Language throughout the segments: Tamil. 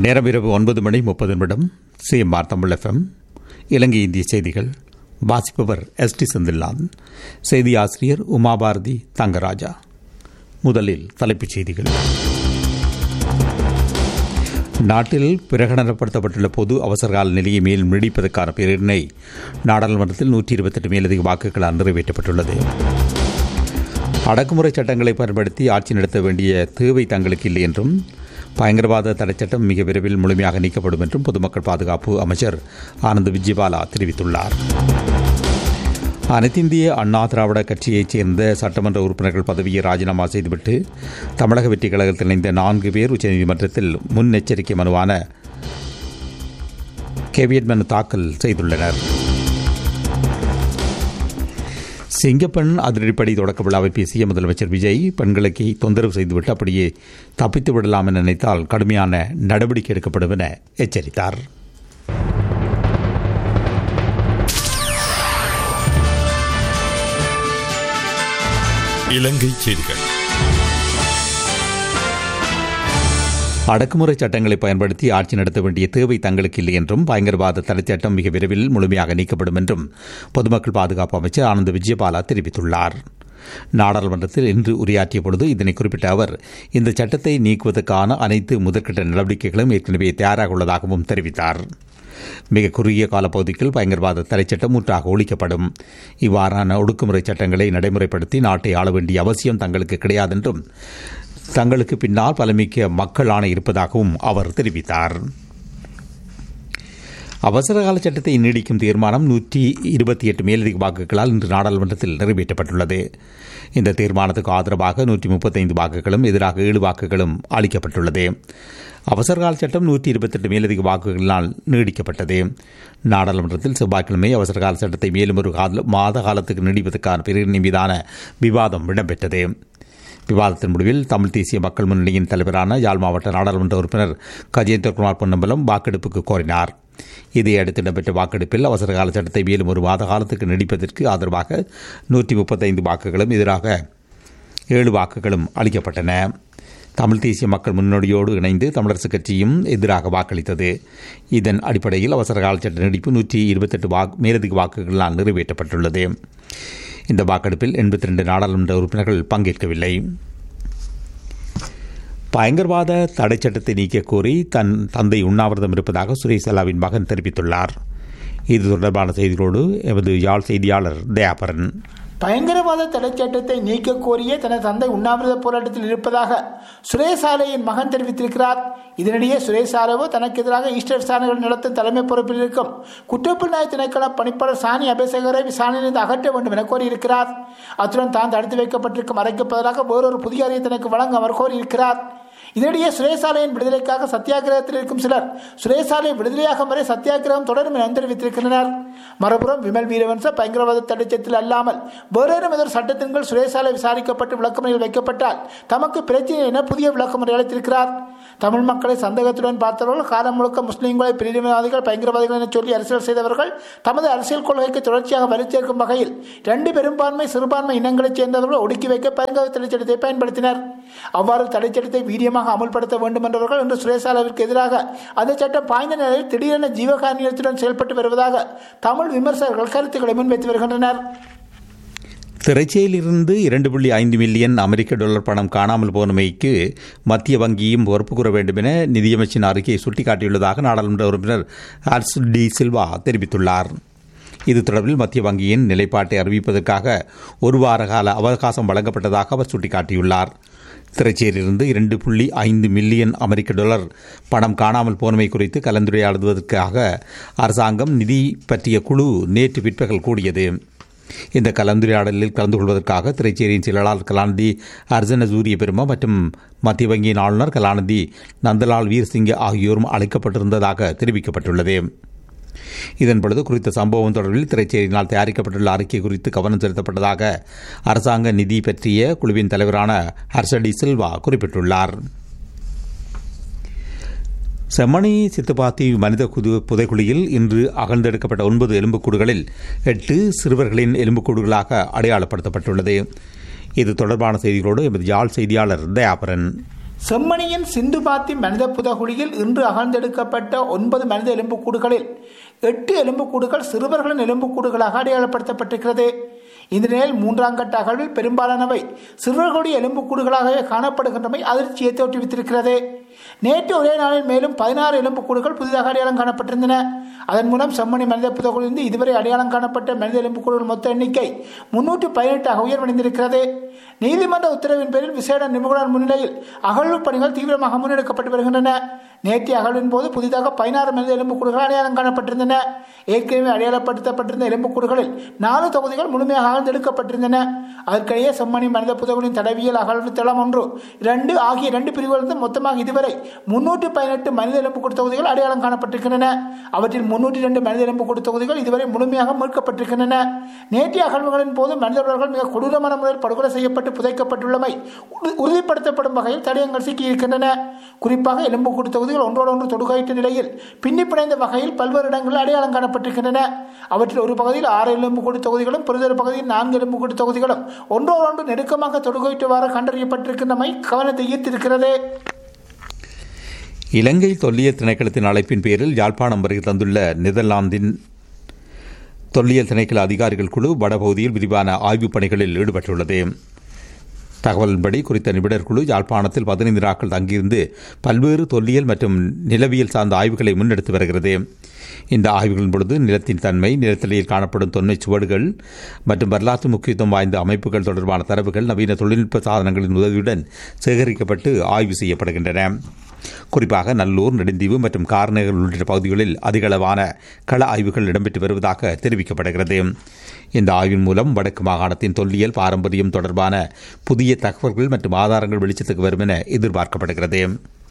நேரம் இரவு ஒன்பது மணி முப்பது நிமிடம் சிஎம்ஆர் தமிழ் எஃப்எம் இலங்கை இந்திய செய்திகள் வாசிப்பவர் எஸ் டி செந்தில்நாதன் செய்தி ஆசிரியர் உமாபாரதி தங்கராஜா முதலில் தலைப்புச் செய்திகள் நாட்டில் பிரகடனப்படுத்தப்பட்டுள்ள பொது அவசரகால நிலையை மேலும் நீடிப்பதற்கான பேரினை நாடாளுமன்றத்தில் நூற்றி இருபத்தெட்டு மேலதிக வாக்குகளால் நிறைவேற்றப்பட்டுள்ளது அடக்குமுறை சட்டங்களை பயன்படுத்தி ஆட்சி நடத்த வேண்டிய தேவை தங்களுக்கு இல்லை என்றும் பயங்கரவாத தடைச்சட்டம் மிக விரைவில் முழுமையாக நீக்கப்படும் என்றும் பொதுமக்கள் பாதுகாப்பு அமைச்சர் ஆனந்த் விஜயபாலா தெரிவித்துள்ளார் அனைத்திந்திய அண்ணா திராவிட கட்சியைச் சேர்ந்த சட்டமன்ற உறுப்பினர்கள் பதவியை ராஜினாமா செய்துவிட்டு தமிழக வெற்றிக் கழகத்தில் இணைந்த நான்கு பேர் உச்சநீதிமன்றத்தில் முன்னெச்சரிக்கை மனுவான கேவியட் மனு தாக்கல் செய்துள்ளனர் சிங்கப்பெண் அதிரடிப்படை தொடக்க விழாவை பேசிய முதலமைச்சர் விஜய் பெண்களுக்கு தொந்தரவு செய்துவிட்டு அப்படியே தப்பித்து விடலாம் என நினைத்தால் கடுமையான நடவடிக்கை எடுக்கப்படும் என எச்சரித்தார் இலங்கை செய்திகள் அடக்குமுறை சட்டங்களை பயன்படுத்தி ஆட்சி நடத்த வேண்டிய தேவை தங்களுக்கு இல்லை என்றும் பயங்கரவாத தடைச்சட்டம் மிக விரைவில் முழுமையாக நீக்கப்படும் என்றும் பொதுமக்கள் பாதுகாப்பு அமைச்சர் ஆனந்த் விஜயபாலா தெரிவித்துள்ளார் நாடாளுமன்றத்தில் இன்று உரையாற்றிய பொழுது இதனை குறிப்பிட்ட அவர் இந்த சட்டத்தை நீக்குவதற்கான அனைத்து முதற்கட்ட நடவடிக்கைகளும் ஏற்கனவே தயாராக உள்ளதாகவும் தெரிவித்தார் மிக குறுகிய காலப்பகுதிக்குள் பயங்கரவாத தடைச்சட்டம் முற்றாக ஒழிக்கப்படும் இவ்வாறான ஒடுக்குமுறை சட்டங்களை நடைமுறைப்படுத்தி நாட்டை ஆள வேண்டிய அவசியம் தங்களுக்கு கிடையாதென்றும் தங்களுக்கு பின்னால் பலமிக்க மக்கள் ஆணை இருப்பதாகவும் அவர் தெரிவித்தார் அவசரகால சட்டத்தை நீடிக்கும் தீர்மானம் நூற்றி இருபத்தி எட்டு மேலதிக வாக்குகளால் இன்று நாடாளுமன்றத்தில் நிறைவேற்றப்பட்டுள்ளது இந்த தீர்மானத்துக்கு ஆதரவாக நூற்றி முப்பத்தைந்து வாக்குகளும் எதிராக ஏழு வாக்குகளும் அளிக்கப்பட்டுள்ளது அவசரகால சட்டம் நூற்றி இருபத்தெட்டு மேலதிக வாக்குகளினால் நீடிக்கப்பட்டது நாடாளுமன்றத்தில் செவ்வாய்க்கிழமை அவசரகால சட்டத்தை மேலும் ஒரு மாத காலத்துக்கு நீடிப்பதற்கான பிரிவினை மீதான விவாதம் இடம்பெற்றது விவாதத்தின் முடிவில் தமிழ் தேசிய மக்கள் முன்னணியின் தலைவரான யாழ் மாவட்ட நாடாளுமன்ற உறுப்பினர் கஜேந்திரகுமார் பொன்னம்பலம் வாக்கெடுப்புக்கு கோரினார் இதையடுத்து இடம்பெற்ற வாக்கெடுப்பில் அவசரகால சட்டத்தை மேலும் ஒரு மாத காலத்துக்கு நீடிப்பதற்கு ஆதரவாக நூற்றி முப்பத்தைந்து வாக்குகளும் எதிராக ஏழு வாக்குகளும் அளிக்கப்பட்டன தமிழ் தேசிய மக்கள் முன்னோடியோடு இணைந்து தமிழரசுக் கட்சியும் எதிராக வாக்களித்தது இதன் அடிப்படையில் அவசரகால சட்ட நீடிப்பு நூற்றி இருபத்தெட்டு வாக்கு மேலதிக வாக்குகளால் நிறைவேற்றப்பட்டுள்ளது இந்த வாக்கெடுப்பில் எண்பத்தி ரெண்டு நாடாளுமன்ற உறுப்பினர்கள் பங்கேற்கவில்லை பயங்கரவாத தடை சட்டத்தை நீக்க கோரி தன் தந்தை உண்ணாவிரதம் இருப்பதாக சுரேசலாவின் மகன் தெரிவித்துள்ளார் இது தொடர்பான செய்திகளோடு எமது யாழ் செய்தியாளர் தயாபரன் பயங்கரவாத தடைச்சட்டத்தை நீக்க கோரிய தனது தந்தை உண்ணாவிரத போராட்டத்தில் இருப்பதாக சுரேசாலையின் மகன் தெரிவித்திருக்கிறார் இதனிடையே சுரேசாலவோ தனக்கு எதிராக ஈஸ்டர் சாலைகள் நடத்தும் தலைமை பொறுப்பில் இருக்கும் குற்றப்புலனாய் திணைக்கள பணிப்பாளர் சாணி அபேசகரை விசாரணையிலிருந்து அகற்ற வேண்டும் என கோரியிருக்கிறார் அத்துடன் தான் தடுத்து வைக்கப்பட்டிருக்கும் அறைக்கு பதிலாக வேறொரு புதிய அறியை தனக்கு வழங்க அவர் கோரியிருக்கிறார் இதனிடையே சுரேசாலையின் விடுதலைக்காக சத்தியாகிரகத்தில் இருக்கும் சிலர் சுரேசாலை விடுதலையாகும் வரை சத்தியாகிரகம் தொடரும் என தெரிவித்திருக்கின்றனர் மறுபுறம் விமல் வீரவன்ச பயங்கரவாத தடைச்சத்தில் அல்லாமல் வேறொரு எதிர் சட்டத்தின் கீழ் சுரேசாலை விசாரிக்கப்பட்டு விளக்கமுறையில் வைக்கப்பட்டால் தமக்கு பிரச்சனை என புதிய விளக்கமுறை அளித்திருக்கிறார் தமிழ் மக்களை சந்தேகத்துடன் பார்த்தவர்கள் காலம் முழுக்க முஸ்லீம்களை பிரிவினைவாதிகள் பயங்கரவாதிகள் என சொல்லி அரசியல் செய்தவர்கள் தமது அரசியல் கொள்கைக்கு தொடர்ச்சியாக வலுச்சேர்க்கும் வகையில் இரண்டு பெரும்பான்மை சிறுபான்மை இனங்களைச் சேர்ந்தவர்கள் ஒடுக்கி வைக்க பயங்கரவாத தடைச்சட்டத்தை பயன்படுத்தினர் அவ்வாறு தடைச்சட்டத்தை வீரியமாக அமல்படுத்த வேண்டும் என்றவர்கள் இன்று சுரேசாலாவிற்கு எதிராக அந்த சட்டம் பாய்ந்த நிலையில் திடீரென ஜீவகாரணியத்துடன் செயல்பட்டு வருவதாக தமிழ் விமர்சகர்கள் கருத்துக்களை முன்வைத்து வருகின்றனர் திரைச்சியிலிருந்து இரண்டு புள்ளி ஐந்து மில்லியன் அமெரிக்க டாலர் பணம் காணாமல் போனமைக்கு மத்திய வங்கியும் பொறுப்பு கூற வேண்டும் என நிதியமைச்சின் அறிக்கையை சுட்டிக்காட்டியுள்ளதாக நாடாளுமன்ற உறுப்பினர் ஹர்ஸ் டி சில்வா தெரிவித்துள்ளார் இது தொடர்பில் மத்திய வங்கியின் நிலைப்பாட்டை அறிவிப்பதற்காக ஒரு வார கால அவகாசம் வழங்கப்பட்டதாக அவர் சுட்டிக்காட்டியுள்ளார் திரைச்சேரியிலிருந்து இரண்டு புள்ளி ஐந்து மில்லியன் அமெரிக்க டாலர் பணம் காணாமல் போனமை குறித்து கலந்துரையாடுவதற்காக அரசாங்கம் நிதி பற்றிய குழு நேற்று பிற்பகல் கூடியது இந்த கலந்துரையாடலில் கலந்து கொள்வதற்காக திரைச்சேரியின் செயலாளர் கலாநிதி அர்ஜன சூரிய பெருமா மற்றும் மத்திய வங்கியின் ஆளுநர் கலாநிதி நந்தலால் வீர்சிங்க ஆகியோரும் அழைக்கப்பட்டிருந்ததாக தெரிவிக்கப்பட்டுள்ளது இதன்பொழுது குறித்த சம்பவம் தொடர்பில் திரைச்சேரியினால் தயாரிக்கப்பட்டுள்ள அறிக்கை குறித்து கவனம் செலுத்தப்பட்டதாக அரசாங்க நிதி பற்றிய குழுவின் தலைவரான ஹர்ஷடி சில்வா குறிப்பிட்டுள்ளார் செம்மணி சித்துப்பாத்தி மனித குது புதைக்குழியில் இன்று அகழ்ந்தெடுக்கப்பட்ட ஒன்பது எலும்புக்கூடுகளில் எட்டு சிறுவர்களின் எலும்புக்கூடுகளாக அடையாளப்படுத்தப்பட்டுள்ளது இது தொடர்பான செய்திகளோடு எமது யாழ் செய்தியாளர் தயாபரன் செம்மணியின் சிந்துபாத்தி மனித புதகுழியில் இன்று அகழ்ந்தெடுக்கப்பட்ட ஒன்பது மனித எலும்புக்கூடுகளில் எட்டு எலும்புக்கூடுகள் சிறுவர்களின் எலும்புக்கூடுகளாக அடையாளப்படுத்தப்பட்டிருக்கிறது இந்த நிலையில் மூன்றாம் கட்ட அகழ்வில் பெரும்பாலானவை சிறுவர்களுடைய எலும்புக்கூடுகளாகவே காணப்படுகின்றமை அதிர்ச்சியை தோற்றுவித்திருக்கிறது நேற்று ஒரே நாளில் மேலும் பதினாறு எலும்புக்கூடுகள் புதிதாக அடையாளம் காணப்பட்டிருந்தன அதன் மூலம் செம்மணி மனித புதகுழிந்து இதுவரை அடையாளம் காணப்பட்ட மனித எலும்புக்கூடுகள் மொத்த எண்ணிக்கை முன்னூற்று பதினெட்டாக உயர்வடைந்திருக்கிறது நீதிமன்ற உத்தரவின் பேரில் விசேட நிபுணர் முன்னிலையில் அகழ்வு பணிகள் தீவிரமாக முன்னெடுக்கப்பட்டு வருகின்றன நேற்றைய அகழ்வின் போது புதிதாக பதினாறு மனித எலும்புக்கூடுகள் அடையாளம் காணப்பட்டிருந்தன ஏற்கனவே அடையாளப்படுத்தப்பட்டிருந்த எலும்புக்கூடுகளில் நாலு தொகுதிகள் முழுமையாக அகழ்ந்தெடுக்கப்பட்டிருந்தன அதற்கிடையே செம்மணி மனித புதகுலின் தடவியல் அகழ்வு தளம் ஒன்று இரண்டு ஆகிய இரண்டு பிரிவுகளிலிருந்து மொத்தமாக இதுவரை முன்னூற்றி பதினெட்டு மனித எலும்புக்கூடு தொகுதிகள் அடையாளம் காணப்பட்டிருக்கின்றன அவற்றில் முன்னூற்றி இரண்டு மனித எலும்புக்கூடு தொகுதிகள் இதுவரை முழுமையாக மீட்கப்பட்டிருக்கின்றன நேற்றைய அகழ்வுகளின் போது மனிதர்கள் மிக கொடூரமான முறையில் படுகொலை செய்யப்பட்டு புதைக்கப்பட்டுள்ளமை உறு- உறுதிப்படுத்தப்படும் வகையில் தடயங்கள் சிக்கியிருக்கின்றன குறிப்பாக எலும்புக்கூடு தொகுதிகள் ஒன்றோடொன்று தொடுகையிட்ட நிலையில் பின்னி பிணைந்த வகையில் பல்வேறு இடங்களில் அடையாளம் காணப்பட்டிருக்கின்றன அவற்றில் ஒரு பகுதியில் ஆறு எலும்புக்கூடு தொகுதிகளும் பிறிதொரு பகுதியில் நான்கு எலும்புக்கூடு தொகுதிகளும் ஒன்றோடொன்று நெருக்கமாக தொடுகையிட்டுவாறு கண்டறியப்பட்டிருக்கின்றமை கவனத்தை ஈர்த்திருக்கிறது இலங்கை தொல்லியல் திணைக்களத்தின் அழைப்பின் பேரில் யாழ்ப்பாணம் வருகை தந்துள்ள நெதர்லாந்தின் தொல்லியல் திணைக்கள அதிகாரிகள் குழு வடபகுதியில் விரிவான ஆய்வுப் பணிகளில் ஈடுபட்டுள்ளது தகவலின்படி குறித்த நிபுணர் குழு யாழ்ப்பாணத்தில் பதினைந்து நாட்கள் தங்கியிருந்து பல்வேறு தொல்லியல் மற்றும் நிலவியல் சார்ந்த ஆய்வுகளை முன்னெடுத்து வருகிறது இந்த ஆய்வுகளின் பொழுது நிலத்தின் தன்மை நிலத்தடியில் காணப்படும் தொன்மை சுவடுகள் மற்றும் வரலாற்று முக்கியத்துவம் வாய்ந்த அமைப்புகள் தொடர்பான தரவுகள் நவீன தொழில்நுட்ப சாதனங்களின் உதவியுடன் சேகரிக்கப்பட்டு ஆய்வு செய்யப்படுகின்றன குறிப்பாக நல்லூர் நெடுந்தீவு மற்றும் கார்நகர் உள்ளிட்ட பகுதிகளில் அதிகளவான கள ஆய்வுகள் இடம்பெற்று வருவதாக தெரிவிக்கப்படுகிறது இந்த ஆய்வின் மூலம் வடக்கு மாகாணத்தின் தொல்லியல் பாரம்பரியம் தொடர்பான புதிய தகவல்கள் மற்றும் ஆதாரங்கள் வெளிச்சத்துக்கு வரும் என எதிர்பார்க்கப்படுகிறது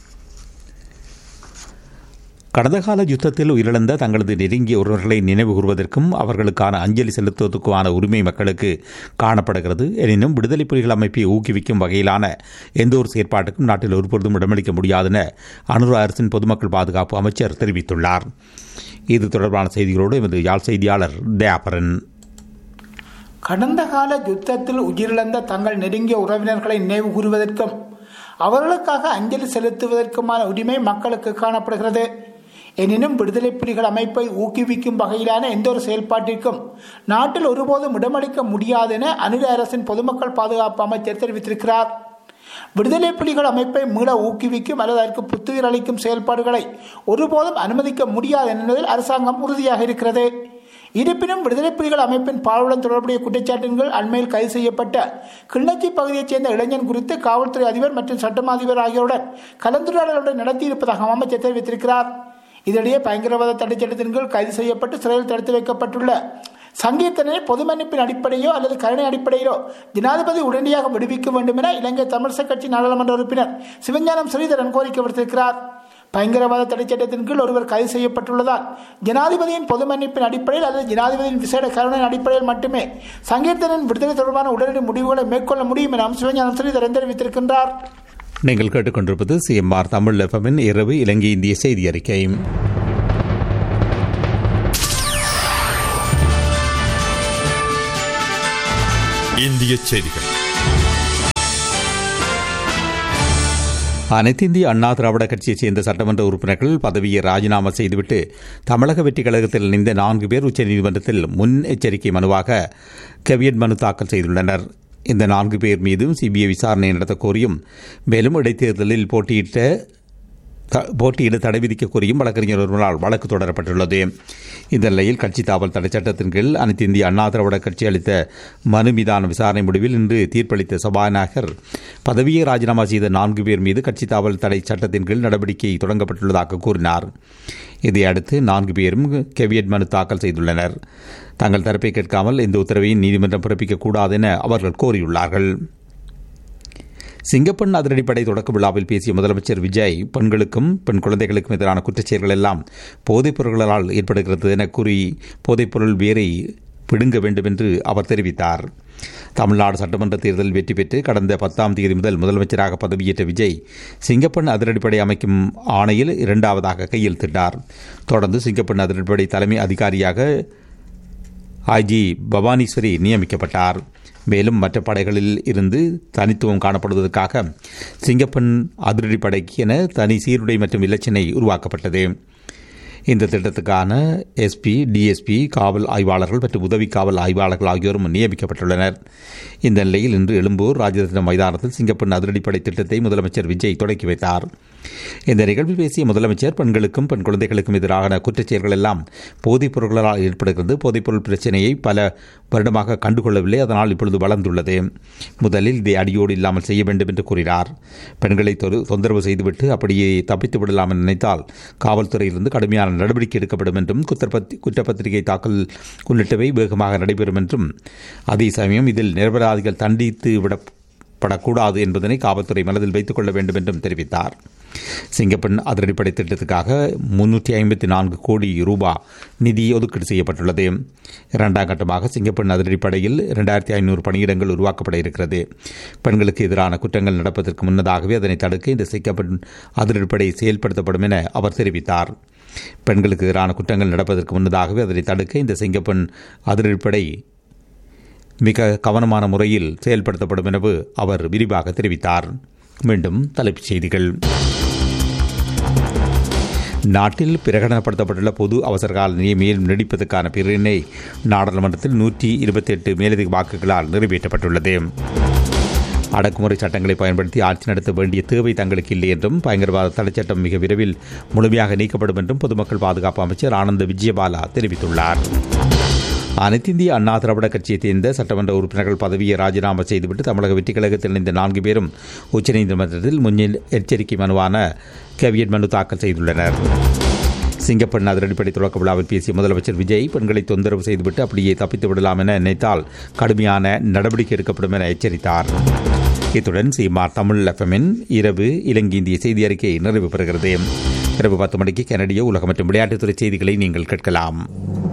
கடந்த கால யுத்தத்தில் உயிரிழந்த தங்களது நெருங்கிய உறவர்களை நினைவு கூறுவதற்கும் அவர்களுக்கான அஞ்சலி செலுத்துவதற்குமான உரிமை மக்களுக்கு காணப்படுகிறது எனினும் விடுதலை புலிகள் அமைப்பை ஊக்குவிக்கும் வகையிலான எந்த ஒரு செயற்பாட்டுக்கும் நாட்டில் ஒருபொழுதும் இடமளிக்க முடியாதென அனுர அரசின் பொதுமக்கள் பாதுகாப்பு அமைச்சர் தெரிவித்துள்ளார் இது தொடர்பான செய்திகளோடு எமது யாழ் செய்தியாளர் தயாபரன் கடந்த கால யுத்தத்தில் உயிரிழந்த தங்கள் நெருங்கிய உறவினர்களை நினைவு கூறுவதற்கும் அவர்களுக்காக அஞ்சலி செலுத்துவதற்குமான உரிமை மக்களுக்கு காணப்படுகிறது எனினும் விடுதலை புலிகள் அமைப்பை ஊக்குவிக்கும் வகையிலான எந்த ஒரு செயல்பாட்டிற்கும் நாட்டில் ஒருபோதும் இடமளிக்க முடியாது என அனுர அரசின் பொதுமக்கள் பாதுகாப்பு அமைச்சர் தெரிவித்திருக்கிறார் விடுதலை புலிகள் அமைப்பை மீள ஊக்குவிக்கும் அல்லது அதற்கு புத்துயிர் அளிக்கும் செயல்பாடுகளை ஒருபோதும் அனுமதிக்க முடியாது என்பதில் அரசாங்கம் உறுதியாக இருக்கிறது இருப்பினும் விடுதலை புலிகள் அமைப்பின் பாலுடன் தொடர்புடைய குற்றச்சாட்டின்கள் அண்மையில் கைது செய்யப்பட்ட கிளிநொச்சி பகுதியைச் சேர்ந்த இளைஞன் குறித்து காவல்துறை அதிபர் மற்றும் சட்டமா அதிபர் ஆகியோருடன் கலந்துரையாடலுடன் நடத்தியிருப்பதாக அமைச்சர் தெரிவித்திருக்கிறார் இதனிடையே பயங்கரவாத தடைச் சட்டத்தின் கீழ் கைது செய்யப்பட்டு சிறையில் தடுத்து வைக்கப்பட்டுள்ள சங்கீர்த்தனை பொது மன்னிப்பின் அடிப்படையோ அல்லது கருணை அடிப்படையிலோ ஜனாதிபதி உடனடியாக விடுவிக்க வேண்டும் என இலங்கை தமிழிசை கட்சி நாடாளுமன்ற உறுப்பினர் சிவஞானம் ஸ்ரீதரன் கோரிக்கை விடுத்திருக்கிறார் பயங்கரவாத தடைச் சட்டத்தின் கீழ் ஒருவர் கைது செய்யப்பட்டுள்ளதால் ஜனாதிபதியின் பொது மன்னிப்பின் அடிப்படையில் அல்லது ஜனாதிபதியின் விசேட கருணையின் அடிப்படையில் மட்டுமே சங்கீர்த்தனின் விடுதலை தொடர்பான உடனடி முடிவுகளை மேற்கொள்ள முடியும் என சிவஞானம் ஸ்ரீதரன் தெரிவித்திருக்கின்றார் நீங்கள் கேட்டுக்கொண்டிருப்பது சிஎம்ஆர் தமிழ் எஃப்எம்மின் இரவு இலங்கை இந்திய செய்தி அறிக்கை இந்திய செய்திகள் அனைத்திந்திய அண்ணா திராவிட கட்சியைச் சேர்ந்த சட்டமன்ற உறுப்பினர்கள் பதவியை ராஜினாமா செய்துவிட்டு தமிழக வெற்றிக் கழகத்தில் இணைந்த நான்கு பேர் உச்சநீதிமன்றத்தில் முன் எச்சரிக்கை மனுவாக கெவியட் மனு தாக்கல் செய்துள்ளனர் இந்த நான்கு பேர் மீதும் சிபிஐ விசாரணை நடத்த கோரியும் மேலும் இடைத்தேர்தலில் போட்டியிட்ட த- போட்டியிட தடை விதிக்க கோரியும் வழக்கறிஞர் ஒருவரால் வழக்கு தொடரப்பட்டுள்ளது இந்த நிலையில் கட்சி தாவல் தடை சட்டத்தின் கீழ் அனைத்து இந்திய அண்ணா திராவிட கட்சி அளித்த மனு மீதான விசாரணை முடிவில் இன்று தீர்ப்பளித்த சபாநாயகர் பதவியை ராஜினாமா செய்த நான்கு பேர் மீது கட்சி தாவல் தடை சட்டத்தின் கீழ் நடவடிக்கை தொடங்கப்பட்டுள்ளதாக கூறினார் இதையடுத்து நான்கு பேரும் கெவியட் மனு தாக்கல் செய்துள்ளனர் தங்கள் தரப்பை கேட்காமல் இந்த உத்தரவை நீதிமன்றம் பிறப்பிக்கக்கூடாது என அவர்கள் கோரியுள்ளார்கள் சிங்கப்பெண் அதிரடிப்படை தொடக்க விழாவில் பேசிய முதலமைச்சர் விஜய் பெண்களுக்கும் பெண் குழந்தைகளுக்கும் எதிரான குற்றச்செயல்கள் எல்லாம் போதைப் பொருள்களால் ஏற்படுகிறது என கூறி போதைப்பொருள் வேரை பிடுங்க வேண்டும் என்று அவர் தெரிவித்தார் தமிழ்நாடு சட்டமன்ற தேர்தலில் வெற்றி பெற்று கடந்த பத்தாம் தேதி முதல் முதலமைச்சராக பதவியேற்ற விஜய் சிங்கப்பெண் அதிரடிப்படை அமைக்கும் ஆணையில் இரண்டாவதாக கையெழுத்திட்டார் தொடர்ந்து சிங்கப்பெண் அதிரடிப்படை தலைமை அதிகாரியாக ஐஜி பவானீஸ்வரி நியமிக்கப்பட்டார் மேலும் மற்ற படைகளில் இருந்து தனித்துவம் காணப்படுவதற்காக சிங்கப்பெண் அதிரடிப்படைக்கு என தனி சீருடை மற்றும் இலச்சினை உருவாக்கப்பட்டது இந்த திட்டத்துக்கான எஸ்பி டிஎஸ்பி காவல் ஆய்வாளர்கள் மற்றும் உதவி காவல் ஆய்வாளர்கள் ஆகியோரும் நியமிக்கப்பட்டுள்ளனர் இந்த நிலையில் இன்று எழும்பூர் ராஜரத்ன மைதானத்தில் சிங்கப்பெண் அதிரடிப்படை திட்டத்தை முதலமைச்சர் விஜய் தொடக்கி வைத்தார் இந்த நிகழ்வில் பேசிய முதலமைச்சர் பெண்களுக்கும் பெண் குழந்தைகளுக்கும் எதிரான குற்றச்செயல்கள் எல்லாம் போதைப் பொருட்களால் ஏற்படுகிறது போதைப்பொருள் பிரச்சனையை பல வருடமாக கண்டுகொள்ளவில்லை அதனால் இப்பொழுது வளர்ந்துள்ளது முதலில் இதை அடியோடு இல்லாமல் செய்ய வேண்டும் என்று கூறினார் பெண்களை தொரு- தொந்தரவு செய்துவிட்டு அப்படியே தப்பித்து விடலாம் என நினைத்தால் காவல்துறையிலிருந்து கடுமையான நடவடிக்கை எடுக்கப்படும் என்றும் குற்றப்பத்தி குற்றப்பத்திரிகை தாக்கல் உள்ளிட்டவை வேகமாக நடைபெறும் என்றும் அதே சமயம் இதில் நிரபராதிகள் தண்டித்து விடப்படக்கூடாது என்பதனை காவல்துறை மனதில் வைத்துக் கொள்ள வேண்டும் என்றும் தெரிவித்தார் சிங்கப்பெண் அதிரடிப்படை திட்டத்துக்காக முன்னூற்றி ஐம்பத்தி நான்கு கோடி ரூபா நிதி ஒதுக்கீடு செய்யப்பட்டுள்ளது இரண்டாம் கட்டமாக சிங்கப்பெண் அதிரடிப்படையில் இரண்டாயிரத்தி ஐநூறு பணியிடங்கள் உருவாக்கப்பட இருக்கிறது பெண்களுக்கு எதிரான குற்றங்கள் நடப்பதற்கு முன்னதாகவே அதனை தடுக்க இந்த சிங்கப்பெண் அதிரடிப்படை செயல்படுத்தப்படும் என அவர் தெரிவித்தார் பெண்களுக்கு எதிரான குற்றங்கள் நடப்பதற்கு முன்னதாகவே அதனை தடுக்க இந்த சிங்கப்பெண் அதிரடிப்படை மிக கவனமான முறையில் செயல்படுத்தப்படும் எனவும் அவர் விரிவாக தெரிவித்தார் மீண்டும் தலைப்புச் செய்திகள் நாட்டில் பிரகடனப்படுத்தப்பட்டுள்ள பொது அவசரகால நிலையை மேலும் நீடிப்பதற்கான பிரிவினை நாடாளுமன்றத்தில் நூற்றி இருபத்தி எட்டு மேலதிக வாக்குகளால் நிறைவேற்றப்பட்டுள்ளது அடக்குமுறை சட்டங்களை பயன்படுத்தி ஆட்சி நடத்த வேண்டிய தேவை தங்களுக்கு இல்லை என்றும் பயங்கரவாத தடைச்சட்டம் மிக விரைவில் முழுமையாக நீக்கப்படும் என்றும் பொதுமக்கள் பாதுகாப்பு அமைச்சர் ஆனந்த விஜயபாலா தெரிவித்துள்ளார் அனைத்திந்திய அண்ணா திராவிட கட்சியைச் சேர்ந்த சட்டமன்ற உறுப்பினர்கள் பதவியை ராஜினாமா செய்துவிட்டு தமிழக வெற்றிக் கழகத்தில் இணைந்த நான்கு பேரும் உச்சநீதிமன்றத்தில் முன்னில் எச்சரிக்கை மனுவான கேவியட் மனு தாக்கல் செய்துள்ளனர் சிங்கப்பெண் அதிரடிப்படை தொடக்க விழாவில் பேசிய முதலமைச்சர் விஜய் பெண்களை தொந்தரவு செய்துவிட்டு அப்படியே தப்பித்து விடலாம் என நினைத்தால் கடுமையான நடவடிக்கை எடுக்கப்படும் என எச்சரித்தார் இத்துடன் சீமார் தமிழ் எஃப்எம்மின் இரவு இலங்கை இந்திய செய்தி அறிக்கை நிறைவு பெறுகிறது இரவு பத்து மணிக்கு கனடிய உலக மற்றும் விளையாட்டுத்துறை செய்திகளை நீங்கள் கேட்கலாம்